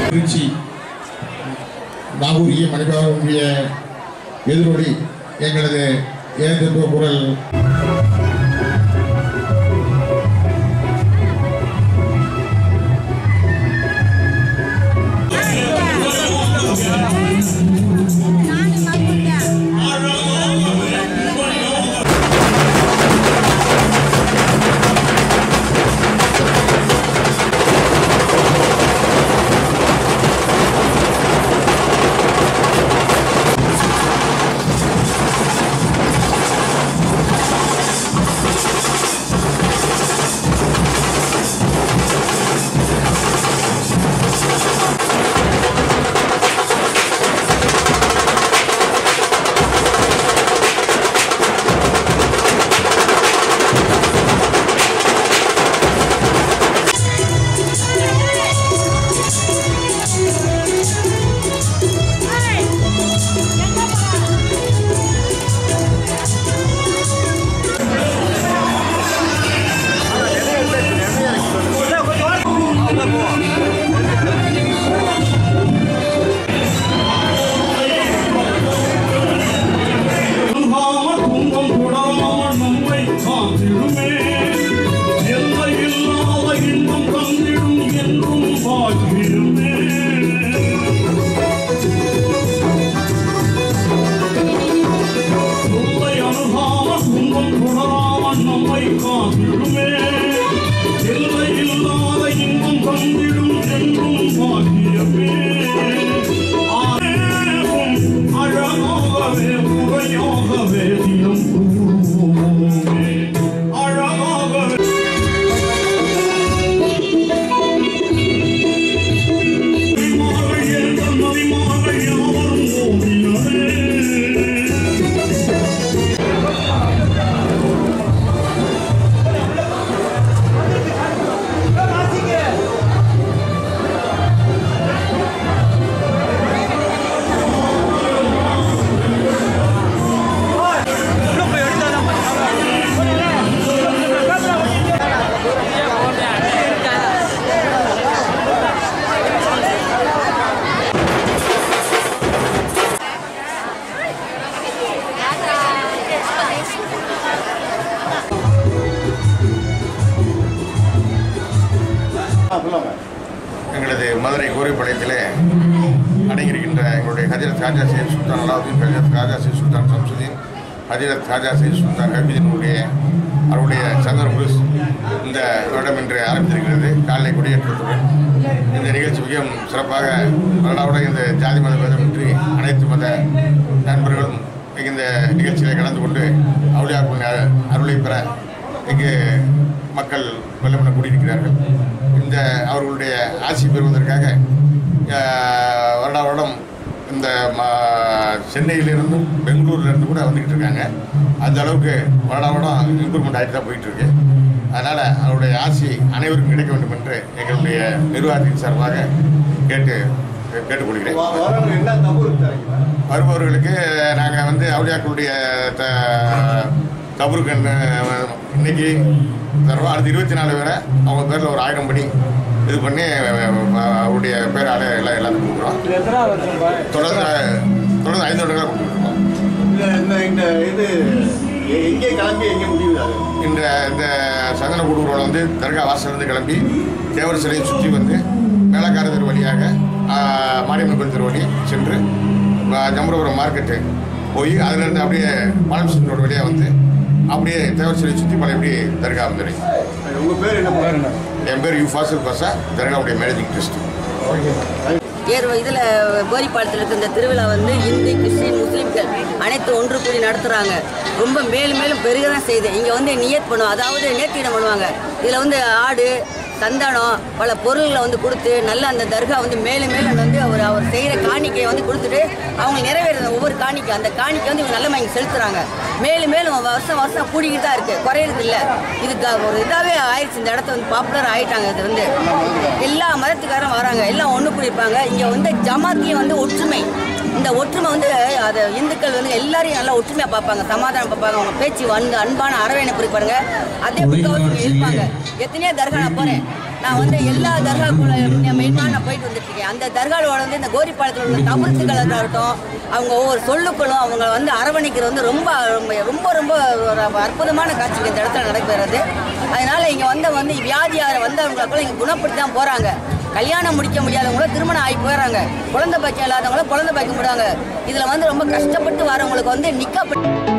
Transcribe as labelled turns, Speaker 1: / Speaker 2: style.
Speaker 1: திருச்சி நாகூரிய மணிக்காரனுடைய எதிரொலி எங்களது ஏதென்ற குரல்
Speaker 2: துன்பம் துன்பம் தொடராமல் நம்மை காத்திடுமே எல்லையில்லாத இன்பம் தந்திடும் என்றும் பாக்கிடுமே துன்பை அணுகாமல் துன்பம் தொடராமல் நம்மை காத்திடுமே எல்லையில்லாத இன்பம் தந்திடும் என்றும் பாக்கியமே ஆரேவும் அழகாகவே உரையாகவே தினம் கூறுவோமே அழகாகவே நபிமார்கள் என்ற நபிமார்கள் யாவரும் ஓடினரே
Speaker 1: எங்களது மதுரை கோரிப்பாளையத்திலே அடங்கியிருக்கின்ற எங்களுடைய ஹஜரத் காஜா சையத் சுல்தான் அலாவுதீன் ஹஜரத் காஜா சையத் சுல்தான் சம்சுதீன் ஹஜரத் காஜா சையத் சுல்தான் ஹபீதினுடைய அவருடைய சந்தர் புருஷ் இந்த வருடம் இன்று ஆரம்பித்திருக்கிறது காலை கொடியேற்றத்துடன் இந்த நிகழ்ச்சி மிகவும் சிறப்பாக வருடாவோட இந்த ஜாதி மத பேதமின்றி அனைத்து மத நண்பர்களும் இந்த நிகழ்ச்சியில் கலந்து கொண்டு அவுளியாக்களின் அ- அருளை பெற இங்கு மக்கள் வெள்ளமென கூடியிருக்கிறார்கள் இந்த அவர்களுடைய ஆட்சி பெறுவதற்காக அஹ், வருடா வருடம் இந்த ம- சென்னையிலிருந்தும் பெங்களூர்லேருந்து கூட வந்துக்கிட்டு இருக்காங்க அந்த அளவுக்கு வருடா வருடம் இம்ப்ரூவ்மெண்ட் ஆகிட்டு தான் போயிட்டு இருக்கு அதனால் அவருடைய ஆட்சி அனைவருக்கும் கிடைக்க வேண்டும் என்று எங்களுடைய நிர்வாகத்தின் சார்பாக கேட்டு கேட்டுக்கொள்கிறேன்
Speaker 3: வரவங்க என்ன தப்பு இருக்காங்க
Speaker 1: வருபவர்களுக்கு நாங்கள் வந்து அவளியாக்களுடைய த தபுருக்கு இன்னைக்கு தருவோம் அடுத்து இருபத்தி நாலு வரை அவங்க பேரில் ஒரு ஆயிரம் படி இது பண்ணி அஹ், அவருடைய பேரால் எல்லாம் எல்லாத்துக்கும் கொடுக்குறோம் தொடர்ந்து தொடர்ந்து ஐந்து வருடங்களாக கொடுத்துருக்கோம்
Speaker 3: இந்த இந்த இந்த இது எ- எங்கே கிளம்பி எங்கே முடியுது அது
Speaker 1: இந்த இந்த சந்தன குடும்பம் வந்து தர்கா வாசலிருந்து கிளம்பி தேவர் சிலையை சுற்றி வந்து மேலக்கார தெரு வழியாக ஆஹ், மாரியம்மன் கோயில் தெரு வழி சென்று ஆஹ், ஜம்புரபுரம் மார்க்கெட்டு போய் அதுலேருந்து அப்படியே பாலமிஷன் ரோடு வழியாக வந்து அப்படியே தேவர் சிலையை சுற்றி பழையபடி தர்கா வந்துடும்
Speaker 3: உங்க பேர் என்ன பேர்
Speaker 1: என் பேர் யூ ஃபாசில் பாஷா தர்காவுடைய மேனேஜிங் ட்ரஸ்ட்
Speaker 4: ஏர் இதில் கோரிப்பாளத்தில் இருக்க இந்த திருவிழா வந்து இந்து கிறிஸ்டின் முஸ்லீம்கள் அனைத்து ஒன்று கூடி நடத்துகிறாங்க ரொம்ப மேலும் மேலும் பெருக தான் செய்யுது இங்கே வந்து நியத் பண்ணுவோம் அதாவது நேர்த்தியிடம் பண்ணுவாங்க இதில் வந்து ஆடு சந்தானம் பல பொருள்களை வந்து கொடுத்து நல்ல அந்த தர்கா வந்து மேலும் மேலும் வந்து அவர் அவர் செய்கிற காணிக்கையை வந்து கொடுத்துட்டு அவங்க நிறைவேறுற ஒவ்வொரு காணிக்கை அந்த காணிக்கை வந்து இவங்க நல்ல இங்கே செலுத்துகிறாங்க மேலும் மேலும் வருஷம் வருஷம் கூடிக்கிட்டு தான் இருக்குது குறையிறது இல்லை இது க- ஒரு இதாகவே ஆயிடுச்சு இந்த இடத்த வந்து பாப்புலர் ஆயிட்டாங்க இது வந்து எல்லா மதத்துக்காரும் வராங்க எல்லாம் ஒன்று கூடியிருப்பாங்க இங்கே வந்து ஜமாத்தியும் வந்து ஒற்றுமை இந்த ஒற்றுமை வந்து அதை இந்துக்கள் வந்து எல்லாரையும் நல்லா ஒற்றுமையாக பார்ப்பாங்க சமாதானம் பார்ப்பாங்க அவங்க பேச்சு வந்து அன்பான அரவணைப்பு இருப்பாங்க அதே புத்தகத்தில் இருப்பாங்க எத்தனையோ தர்கா நான் போகிறேன் நான் வந்து எல்லா தர்காக்குள்ள மெயினாக நான் போயிட்டு வந்துட்டுருக்கேன் அந்த தர்காவில் வந்து இந்த கோரிப்பாளையத்தில் உள்ள தவிர்த்துக்கள் இருக்கட்டும் அவங்க ஒவ்வொரு சொல்லுக்களும் அவங்க வந்து அரவணைக்கிறது வந்து ரொம்ப ரொம்ப ரொம்ப ரொம்ப ஒரு அற்புதமான காட்சிகள் இந்த இடத்துல நடக்கிறது அதனால இங்கே வந்த வந்து வியாதியார வந்தவங்களை கூட இங்கே குணப்படுத்தி தான் போகிறாங்க கல்யாணம் முடிக்க முடியாதவங்கள திருமணம் ஆகி போயிடுறாங்க குழந்தை பாக்கியம் இல்லாதவங்கள குழந்தை பாக்கியம் போடுறாங்க இதில் வந்து ரொம்ப கஷ்டப்பட்டு வரவங்களுக்கு வந்து நிற்கப்பட்டு